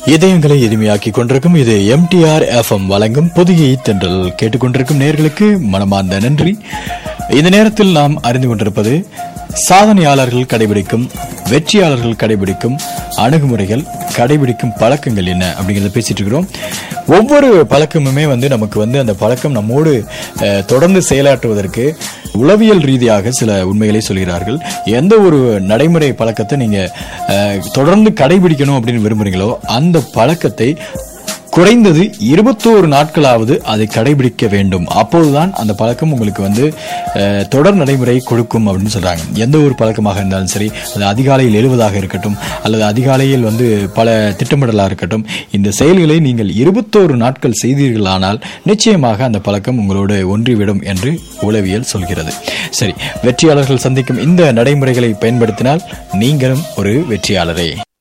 இதயங்களை எளிமையாக்கி கொண்டிருக்கும் இது எம்டிஆர் எஃப்எம் வழங்கும் புதிய தென்றல் கேட்டுக்கொண்டிருக்கும் நேர்களுக்கு மனமார்ந்த நன்றி இந்த நேரத்தில் நாம் அறிந்து கொண்டிருப்பது சாதனையாளர்கள் கடைபிடிக்கும் வெற்றியாளர்கள் கடைபிடிக்கும் அணுகுமுறைகள் கடைபிடிக்கும் பழக்கங்கள் என்ன அப்படிங்கறத பேசிட்டு இருக்கிறோம் ஒவ்வொரு பழக்கமுமே வந்து நமக்கு வந்து அந்த பழக்கம் நம்மோடு அஹ், தொடர்ந்து செயலாற்றுவதற்கு உளவியல் ரீதியாக சில உண்மைகளை சொல்கிறார்கள் எந்த ஒரு நடைமுறை பழக்கத்தை நீங்க அஹ், தொடர்ந்து கடைபிடிக்கணும் அப்படின்னு விரும்புறீங்களோ அந்த பழக்கத்தை குறைந்தது இருபத்தோரு நாட்களாவது அதை கடைபிடிக்க வேண்டும் அப்போதுதான் அந்த பழக்கம் உங்களுக்கு வந்து அஹ், தொடர் நடைமுறை கொடுக்கும் அப்படின்னு சொல்றாங்க எந்த ஒரு பழக்கமாக இருந்தாலும் சரி அது அதிகாலையில் எழுவதாக இருக்கட்டும் அல்லது அதிகாலையில் வந்து பல திட்டமிடலாக இருக்கட்டும் இந்த செயல்களை நீங்கள் இருபத்தோரு நாட்கள் செய்தீர்களானால் நிச்சயமாக அந்த பழக்கம் உங்களோடு ஒன்றிவிடும் என்று உளவியல் சொல்கிறது சரி வெற்றியாளர்கள் சந்திக்கும் இந்த நடைமுறைகளை பயன்படுத்தினால் நீங்களும் ஒரு வெற்றியாளரே